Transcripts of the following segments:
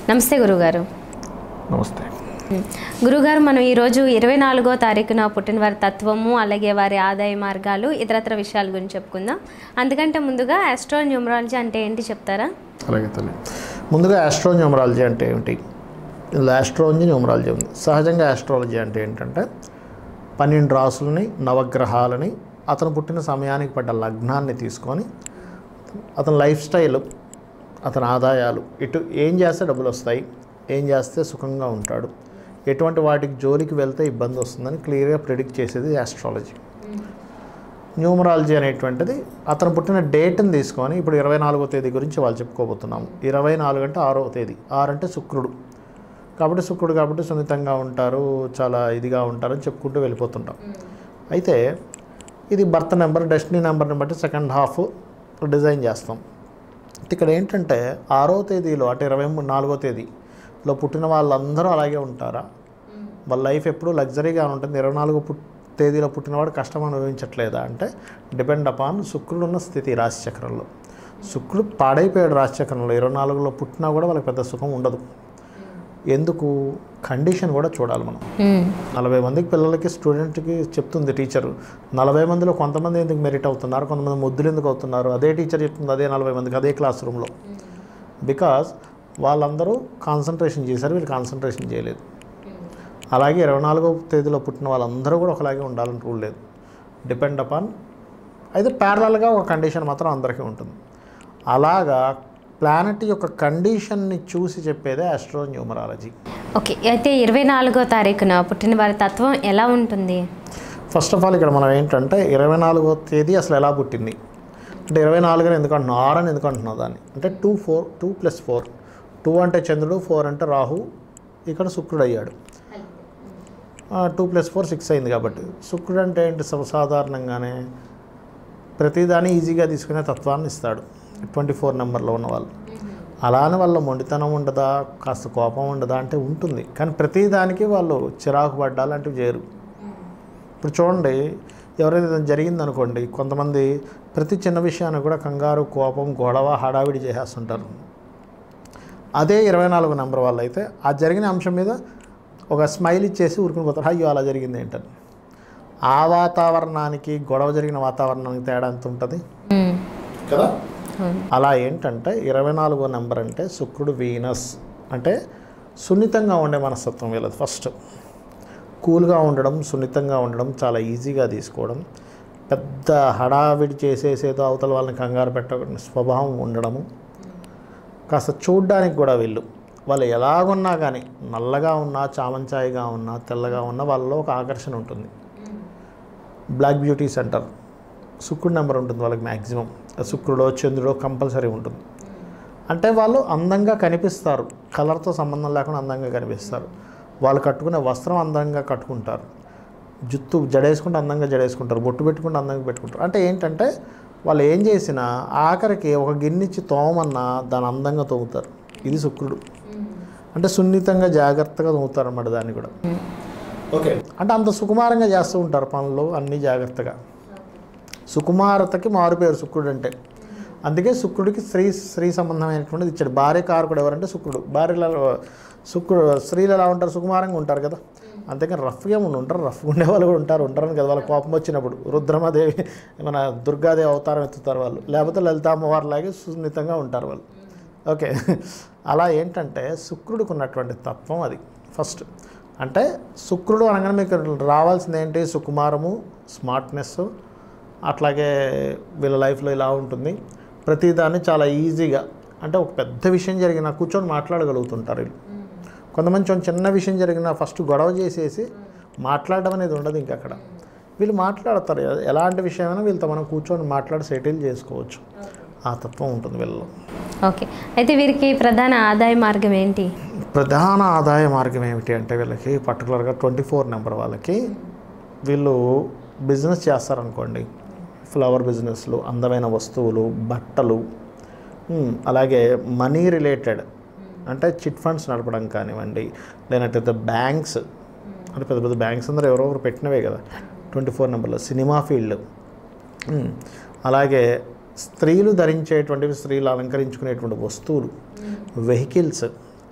నమస్తే గురుగారు నమస్తే గురుగారు మనం ఈరోజు ఇరవై నాలుగో తారీఖున పుట్టిన వారి తత్వము అలాగే వారి ఆదాయ మార్గాలు ఇతరత్ర విషయాల గురించి చెప్పుకుందాం అందుకంటే ముందుగా ఆస్ట్రో న్యూమరాలజీ అంటే ఏంటి చెప్తారా అలాగే తల్లి ముందుగా ఆస్ట్రో న్యూమరాలజీ అంటే ఏమిటి ఇందులో ఆస్ట్రాలజీ న్యూమరాలజీ ఉంది సహజంగా ఆస్ట్రాలజీ అంటే ఏంటంటే పన్నెండు రాసులని నవగ్రహాలని అతను పుట్టిన సమయానికి పడ్డ లగ్నాన్ని తీసుకొని అతని లైఫ్ స్టైల్ అతని ఆదాయాలు ఇటు ఏం చేస్తే డబ్బులు వస్తాయి ఏం చేస్తే సుఖంగా ఉంటాడు ఎటువంటి వాటికి జోలికి వెళ్తే ఇబ్బంది వస్తుందని క్లియర్గా ప్రిడిక్ట్ చేసేది ఆస్ట్రాలజీ న్యూమరాలజీ అనేటువంటిది అతను పుట్టిన డేట్ని తీసుకొని ఇప్పుడు ఇరవై నాలుగో తేదీ గురించి వాళ్ళు చెప్పుకోబోతున్నాము ఇరవై నాలుగు అంటే ఆరో తేదీ ఆరు అంటే శుక్రుడు కాబట్టి శుక్రుడు కాబట్టి సున్నితంగా ఉంటారు చాలా ఇదిగా ఉంటారు అని చెప్పుకుంటూ వెళ్ళిపోతుంటాం అయితే ఇది బర్త్ నెంబర్ డెస్టినీ నెంబర్ని బట్టి సెకండ్ హాఫ్ డిజైన్ చేస్తాం ఇక్కడ ఏంటంటే ఆరో తేదీలో అంటే ఇరవై మూడు నాలుగో తేదీలో పుట్టిన వాళ్ళందరూ అలాగే ఉంటారా వాళ్ళ లైఫ్ ఎప్పుడూ లగ్జరీగా ఉంటుంది ఇరవై నాలుగో పుట్ తేదీలో పుట్టినవాడు కష్టం అనుభవించట్లేదా అంటే డిపెండ్ అపాన్ శుక్రుడు ఉన్న స్థితి రాశిచక్రంలో శుక్రుడు పాడైపోయాడు రాశిచక్రంలో ఇరవై నాలుగులో పుట్టినా కూడా వాళ్ళకి పెద్ద సుఖం ఉండదు ఎందుకు కండిషన్ కూడా చూడాలి మనం మ్మ్. నలభై మందికి పిల్లలకి స్టూడెంట్కి చెప్తుంది టీచరు నలభై మందిలో కొంతమంది ఎందుకు మెరిట్ అవుతున్నారు కొంతమంది ముద్దులు ఎందుకు అవుతున్నారు అదే టీచర్ చెప్తుంది అదే నలభై మందికి అదే క్లాస్ రూమ్లో బికాజ్ వాళ్ళందరూ కాన్సన్ట్రేషన్ చేశారు వీళ్ళు కాన్సన్ట్రేషన్ చేయలేదు అలాగే ఇరవై నాలుగో తేదీలో పుట్టిన వాళ్ళందరూ కూడా ఒకలాగే ఉండాలని రూల్ లేదు డిపెండ్ అపాన్ అయితే ప్యారలల్గా ఒక కండిషన్ మాత్రం అందరికీ ఉంటుంది అలాగా ప్లానెట్ యొక్క కండిషన్ని చూసి చెప్పేదే ఆస్ట్రో న్యూమరాలజీ ఓకే అయితే ఇరవై నాలుగో తారీఖున పుట్టిన వారి తత్వం ఎలా ఉంటుంది ఫస్ట్ ఆఫ్ ఆల్ ఇక్కడ మనం ఏంటంటే ఇరవై నాలుగో తేదీ అసలు ఎలా పుట్టింది అంటే ఇరవై నాలుగుని ఎందుకు అంటున్నావు ఆరు అని ఎందుకు అంటున్నావు దాన్ని అంటే two four two plus four two అంటే చంద్రుడు ఫోర్ అంటే రాహు ఇక్కడ శుక్రుడు అయ్యాడు టూ ప్లస్ ఫోర్ సిక్స్ అయింది కాబట్టి శుక్రుడు అంటే ఏంటి స- సాధారణంగానే ప్రతిదాన్ని ఈజీగా తీసుకునే తత్వాన్ని ఇస్తాడు ట్వంటీ ఫోర్ నెంబర్లో ఉన్న వాళ్ళు అలానే వాళ్ళ మొండితనం ఉండదా కాస్త కోపం ఉండదా అంటే ఉంటుంది కానీ ప్రతిదానికి వాళ్ళు చిరాకు పడ్డా లాంటివి చేయరు ఇప్పుడు చూడండి ఎవరైతే ఏదైనా జరిగిందనుకోండి కొంతమంది ప్రతి చిన్న విషయాన్ని కూడా కంగారు కోపం గొడవ హడావిడి చేసేస్తుంటారు అదే ఇరవై నాలుగు నెంబర్ వాళ్ళు అయితే ఆ జరిగిన అంశం మీద ఒక స్మైల్ ఇచ్చేసి ఊరుకుని పోతారు అయ్యో అలా జరిగింది ఏంటని ఆ వాతావరణానికి గొడవ జరిగిన వాతావరణానికి తేడా ఎంత ఉంటుంది మ్మ్. కదా అవును. అలా ఏంటంటే ఇరవై నాలుగో నెంబర్ అంటే శుక్రుడు వీనస్ అంటే సున్నితంగా ఉండే మనస్తత్వం వీళ్ళది ఫస్ట్ కూల్గా ఉండడం సున్నితంగా ఉండడం చాలా ఈజీగా తీసుకోవడం పెద్ద హడావిడి చేసేసేదో అవతల వాళ్ళని కంగారు పెట్టకుండా స్వభావం ఉండడము కాస్త చూడ్డానికి కూడా వీళ్ళు వాళ్ళు ఎలాగున్నా కానీ నల్లగా ఉన్నా చామంచాయిగా ఉన్నా తెల్లగా ఉన్నా వాళ్ళలో ఒక ఆకర్షణ ఉంటుంది బ్లాక్ బ్యూటీ సెంటర్ శుక్రుడు నెంబర్ ఉంటుంది వాళ్ళకి మ్యాక్సిమం శుక్రుడో చంద్రుడో కంపల్సరీ ఉంటుంది అంటే వాళ్ళు అందంగా కనిపిస్తారు కలర్తో సంబంధం లేకుండా అందంగా కనిపిస్తారు వాళ్ళు కట్టుకునే వస్త్రం అందంగా కట్టుకుంటారు జుత్తు జడేసుకుంటే అందంగా జడేసుకుంటారు బొట్టు పెట్టుకుంటే అందంగా పెట్టుకుంటారు అంటే ఏంటంటే వాళ్ళు ఏం చేసినా ఆఖరికి ఒక గిన్నెచ్చి తోమన్నా దాన్ని అందంగా తోముతారు ఇది శుక్రుడు అంటే సున్నితంగా జాగ్రత్తగా తోముతారు అన్నమాట దాన్ని కూడా ఓకే అంటే అంత సుకుమారంగా చేస్తూ ఉంటారు పనులు అన్నీ జాగ్రత్తగా సుకుమారతకి మారుపేరు శుక్రుడు అంటే అందుకే శుక్రుడికి స్త్రీ స్త్రీ సంబంధమైనటువంటిది ఇచ్చాడు భార్య కారకుడు ఎవరంటే శుక్రుడు భార్యలలో శుక్రుడు స్త్రీలు ఎలా ఉంటారు సుకుమారంగా ఉంటారు కదా అంతేకాని రఫ్గా ఉండి ఉంటారు రఫ్గా ఉండే వాళ్ళు కూడా ఉంటారు ఉంటారని కదా వాళ్ళ కోపం వచ్చినప్పుడు రుద్రమదేవి మన దుర్గాదేవి అవతారం ఎత్తుతారు వాళ్ళు లేకపోతే లలిత అమ్మవారిలాగే సున్నితంగా ఉంటారు వాళ్ళు ఓకే అలా ఏంటంటే శుక్రుడికి ఉన్నటువంటి తత్వం అది ఫస్ట్ అంటే శుక్రుడు అనగానే మీకు రావాల్సింది ఏంటి సుకుమారము స్మార్ట్నెస్ అట్లాగే వీళ్ళ లైఫ్లో ఇలా ఉంటుంది ప్రతిదాన్ని చాలా ఈజీగా అంటే ఒక పెద్ద విషయం జరిగినా కూర్చొని మాట్లాడగలుగుతుంటారు వీళ్ళు కొంతమంది కొంచెం చిన్న విషయం జరిగినా ఫస్ట్ గొడవ చేసేసి మాట్లాడడం అనేది ఉండదు ఇంక అక్కడ వీళ్ళు మాట్లాడతారు ఎ- ఎలాంటి విషయమైనా వీళ్ళతో మనం కూర్చొని మాట్లాడి సెటిల్ చేసుకోవచ్చు ఆ తత్వం ఉంటుంది వీళ్ళలో ఓకే అయితే వీరికి ప్రధాన ఆదాయ మార్గం ఏంటి ప్రధాన ఆదాయ మార్గం ఏమిటి అంటే వీళ్ళకి పర్టికులర్గా ట్వంటీ ఫోర్ నెంబర్ వాళ్ళకి వీళ్ళు బిజినెస్ చేస్తారనుకోండి ఫ్లవర్ బిజినెస్లు అందమైన వస్తువులు బట్టలు ఉమ్, అలాగే మనీ రిలేటెడ్ అంటే చిట్ ఫండ్స్ నడపడం కానివ్వండి లేనట్టయితే బ్యాంక్స్ అంటే పెద్ద పెద్ద బ్యాంక్స్ అందరూ ఎవరెవరు పెట్టినవే కదా ట్వంటీ ఫోర్ నెంబర్లో సినిమా ఫీల్డ్ ఉమ్, అలాగే స్త్రీలు ధరించేటువంటివి స్త్రీలు అలంకరించుకునేటువంటి వస్తువులు వెహికల్స్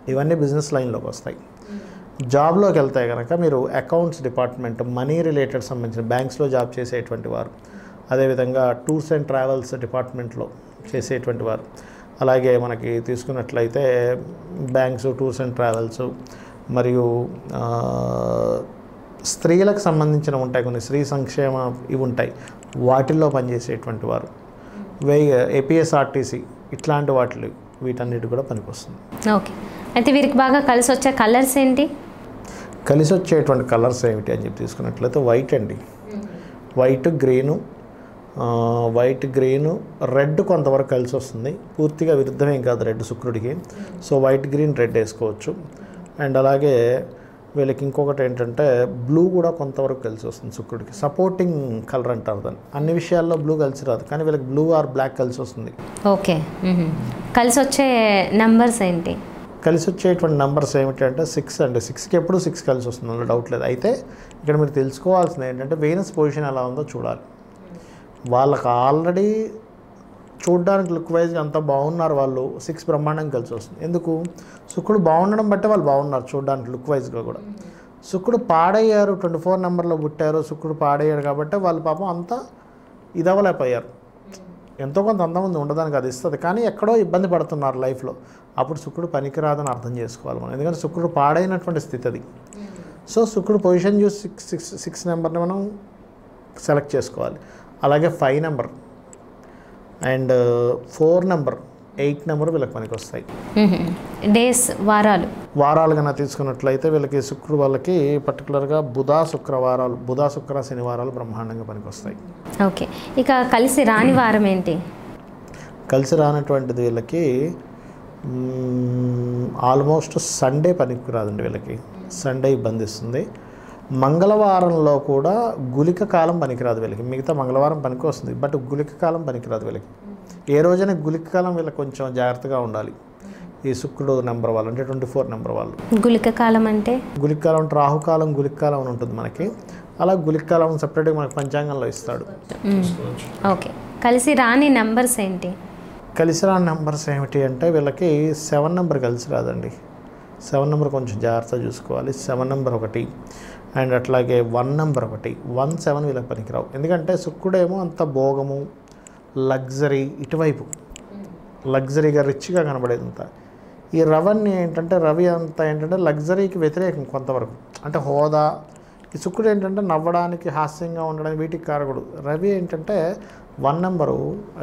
ఇవన్నీ బిజినెస్ లైన్లోకి వస్తాయి జాబ్లోకి వెళ్తే కనుక మీరు అకౌంట్స్ డిపార్ట్మెంట్ మనీ రిలేటెడ్ సంబంధించిన బ్యాంక్స్లో జాబ్ చేసేటువంటి వారు అదేవిధంగా టూర్స్ అండ్ ట్రావెల్స్ డిపార్ట్మెంట్లో చేసేటువంటి వారు అలాగే మనకి తీసుకున్నట్లయితే బ్యాంక్స్ టూర్స్ అండ్ ట్రావెల్స్ మరియు ఆ, స్త్రీలకు సంబంధించిన ఉంటాయి కొన్ని స్త్రీ సంక్షేమ ఇవి ఉంటాయి వాటిల్లో పనిచేసేటువంటి వారు వెయ్యి ఏపీఎస్ఆర్టీసీ ఇట్లాంటి వాటిలు వీటన్నిటి కూడా పనికొస్తుంది ఓకే అయితే వీరికి బాగా కలిసి వచ్చే కలర్స్ ఏంటి కలిసి వచ్చేటువంటి కలర్స్ ఏమిటి అని చెప్పి తీసుకున్నట్లయితే వైట్ అండి వైట్ గ్రీను ఆ, వైట్ గ్రీను రెడ్ కొంతవరకు కలిసి వస్తుంది పూర్తిగా విరుద్ధమేం కాదు రెడ్ శుక్రుడికి సో వైట్ గ్రీన్ రెడ్ వేసుకోవచ్చు అండ్ అలాగే వీళ్ళకి ఇంకొకటి ఏంటంటే బ్లూ కూడా కొంతవరకు కలిసి వస్తుంది శుక్రుడికి సపోర్టింగ్ కలర్ అంటారు దాన్ని అన్ని విషయాల్లో బ్లూ కలిసి రాదు కానీ వీళ్ళకి బ్లూ ఆర్ బ్లాక్ కలిసి వస్తుంది ఓకే మ్మ్. కలిసి వచ్చే నంబర్స్ ఏంటి కలిసి వచ్చేటువంటి నెంబర్స్ ఏమిటంటే సిక్స్ అండి సిక్స్కి ఎప్పుడు సిక్స్ కలిసి వస్తుంది అందులో డౌట్ లేదు అయితే ఇక్కడ మీరు తెలుసుకోవాల్సింది ఏంటంటే వేనస్ పొజిషన్ ఎలా ఉందో చూడాలి వాళ్ళకి ఆల్రెడీ చూడడానికి లుక్ వైజ్గా అంత బాగున్నారు వాళ్ళు సిక్స్ బ్రహ్మాండం కలిసి వస్తుంది ఎందుకు శుక్రుడు బాగుండడం బట్టే వాళ్ళు బాగున్నారు చూడడానికి లుక్ వైజ్గా కూడా శుక్రుడు పాడయ్యారు ట్వంటీ ఫోర్ నెంబర్లో పుట్టారు శుక్రుడు పాడయ్యారు కాబట్టి వాళ్ళు పాపం అంతా ఇదవలేకపోయారు ఎంతో కొంత అంతమంది ఉండడానికి అది ఇస్తుంది కానీ ఎక్కడో ఇబ్బంది పడుతున్నారు లైఫ్లో అప్పుడు శుక్రుడు పనికిరాదని అర్థం చేసుకోవాలి మనం ఎందుకంటే శుక్రుడు పాడైనటువంటి స్థితి అది సో శుక్రుడు పొజిషన్ చూసి సిక్స్ సిక్స్ సిక్స్ నెంబర్ని మనం సెలెక్ట్ చేసుకోవాలి అలాగే five number and four number eight number వీళ్ళకి పనికి వస్తాయి మ్మ్. డేస్ వారాలు వారాలు కన్నా తీసుకున్నట్లయితే వీళ్ళకి శుక్రుడు వాళ్ళకి పర్టికులర్గా బుధ శుక్రవారాలు బుధ శుక్ర శనివారాలు బ్రహ్మాండంగా పనికి వస్తాయి ఓకే ఇక కలిసి రాని వారం ఏంటి కలిసి రానటువంటిది వీళ్ళకి ఆల్మోస్ట్ సండే పనికి రాదండి వీళ్ళకి సండే ఇబ్బంది ఇస్తుంది మంగళవారంలో కూడా గులిక కాలం పనికిరాదు వీళ్ళకి మిగతా మంగళవారం పనికి వస్తుంది బట్ గులిక కాలం పనికిరాదు వీళ్ళకి ఏ రోజైనా గులిక కాలం వీళ్ళకి కొంచెం జాగ్రత్తగా ఉండాలి ఈ శుక్రుడు నెంబర్ వాళ్ళు అంటే ట్వంటీ ఫోర్ నెంబర్ వాళ్ళు గుళిక కాలం అంటే గులిక కాలం అంటే రాహుకాలం గులిక కాలం అని ఉంటుంది మనకి అలా గులిక కాలం సపరేట్గా మనకి పంచాంగంలో ఇస్తాడు ఓకే కలిసి రాని నంబర్స్ ఏంటి కలిసి రాని నెంబర్స్ ఏమిటి అంటే వీళ్ళకి సెవెన్ నెంబర్ కలిసి రాదండి సెవెన్ నెంబర్ కొంచెం జాగ్రత్త చూసుకోవాలి సెవెన్ నెంబర్ ఒకటి అండ్ అట్లాగే వన్ నెంబర్ ఒకటి వన్ సెవెన్ వీళ్ళకి పనికిరావు ఎందుకంటే శుక్రుడేమో అంత భోగము లగ్జరీ ఇటువైపు లగ్జరీగా రిచ్గా కనబడేది అంతా ఈ రవన్ని ఏంటంటే రవి అంతా ఏంటంటే లగ్జరీకి వ్యతిరేకం కొంతవరకు అంటే హోదా ఈ శుక్రుడు ఏంటంటే నవ్వడానికి హాస్యంగా ఉండడానికి వీటికి కారకుడు రవి ఏంటంటే వన్ నెంబరు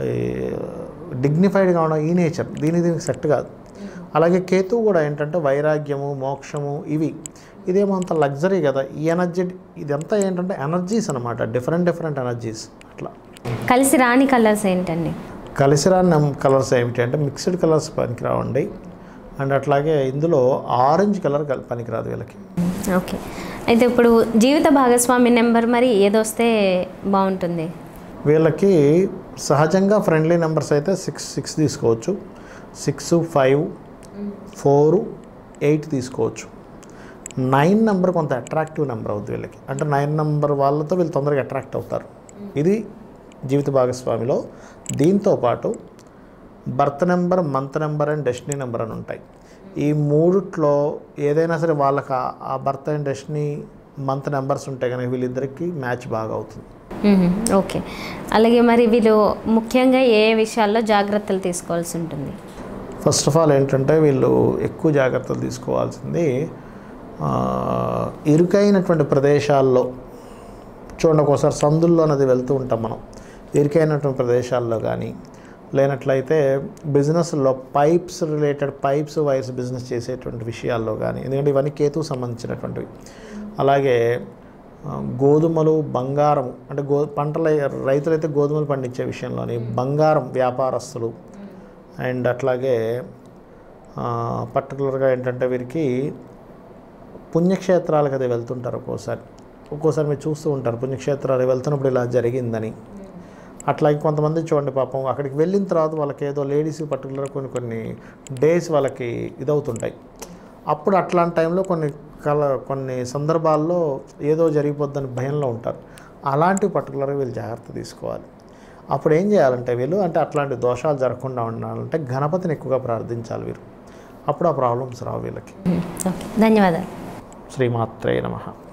డిగ్నిఫైడ్గా ఉండడం ఈ నేచర్ దీని దీనికి సెట్ కాదు అలాగే కేతువు కూడా ఏంటంటే వైరాగ్యము మోక్షము ఇవి ఇదేమో అంత లగ్జరీ కదా ఈ ఎనర్జీ ఇదంతా ఏంటంటే ఎనర్జీస్ అనమాట డిఫరెంట్ డిఫరెంట్ ఎనర్జీస్ అట్లా కలిసి రాని కలర్స్ ఏంటండి కలిసి రాని కలర్స్ ఏమిటి అంటే మిక్స్డ్ కలర్స్ పనికిరావండి అండ్ అట్లాగే ఇందులో ఆరెంజ్ కలర్ కల్- పనికిరాదు వీళ్ళకి ఓకే అయితే ఇప్పుడు జీవిత భాగస్వామి నెంబర్ మరి ఏదొస్తే బాగుంటుంది వీళ్ళకి సహజంగా ఫ్రెండ్లీ నెంబర్స్ అయితే సిక్స్ సిక్స్ తీసుకోవచ్చు సిక్స్ ఫైవ్ ఫోర్ ఎయిట్ తీసుకోవచ్చు నైన్ నెంబర్ కొంత అట్రాక్టివ్ నెంబర్ అవుతుంది వీళ్ళకి అంటే నైన్ నెంబర్ వాళ్ళతో వీళ్ళు తొందరగా అట్రాక్ట్ అవుతారు ఇది జీవిత భాగస్వామిలో దీంతో పాటు birth number month number and destiny number అని ఉంటాయి ఈ మూడిట్లో ఏదైనా సరే వాళ్ళకి ఆ- ఆ birth and destiny month numbers ఉంటాయి కనుక వీళ్ళిద్దరికి మ్యాచ్ బాగా అవుతుంది మ్మ్. ఓకే అలాగే మరి వీళ్ళు ముఖ్యంగా ఏ ఏ విషయాల్లో జాగ్రత్తలు తీసుకోవాల్సి ఉంటుంది ఫస్ట్ ఆఫ్ ఆల్ ఏంటంటే వీళ్ళు ఎక్కువ జాగ్రత్తలు తీసుకోవాల్సింది ఆ, ఇరుకైనటువంటి ప్రదేశాల్లో చూడండి ఒకసారి సందుల్లో నది వెళ్తూ ఉంటాం మనం ఇరుకైనటువంటి ప్రదేశాల్లో కానీ లేనట్లయితే బిజినెస్లో pipes related pipes wise business చేసేటువంటి విషయాల్లో కానీ ఎందుకంటే ఇవన్నీ కేతువు సంబంధించినటువంటివి అలాగే ఆ, గోధుమలు బంగారం అంటే గో పంటల రైతులైతే గోధుమలు పండించే విషయంలోని బంగారం వ్యాపారస్తులు అండ్ అట్లాగే పర్టికులర్గా ఏంటంటే వీరికి పుణ్యక్షేత్రాలకు అది వెళ్తుంటారు ఒక్కోసారి ఒక్కోసారి మీరు చూస్తూ ఉంటారు పుణ్యక్షేత్రాలు వెళ్తున్నప్పుడు ఇలా జరిగిందని అట్లాగే కొంతమంది చూడండి పాపం అక్కడికి వెళ్ళిన తర్వాత వాళ్ళకి ఏదో లేడీస్ పర్టికులర్ కొన్ని కొన్ని డేస్ వాళ్ళకి ఇదవుతుంటాయి అప్పుడు అట్లాంటి టైంలో కొన్ని కల కొన్ని సందర్భాల్లో ఏదో జరిగిపోద్దని భయంలో ఉంటారు అలాంటి పర్టికులర్గా వీళ్ళు జాగ్రత్త తీసుకోవాలి అప్పుడు ఏం చేయాలంటే వీళ్ళు అంటే అట్లాంటి దోషాలు జరగకుండా ఉండాలంటే గణపతిని ఎక్కువగా ప్రార్థించాలి వీరు అప్పుడు ఆ ప్రాబ్లమ్స్ రావు వీళ్ళకి ఓకే ధన్యవాదాలు శ్రీమాత్రే నమః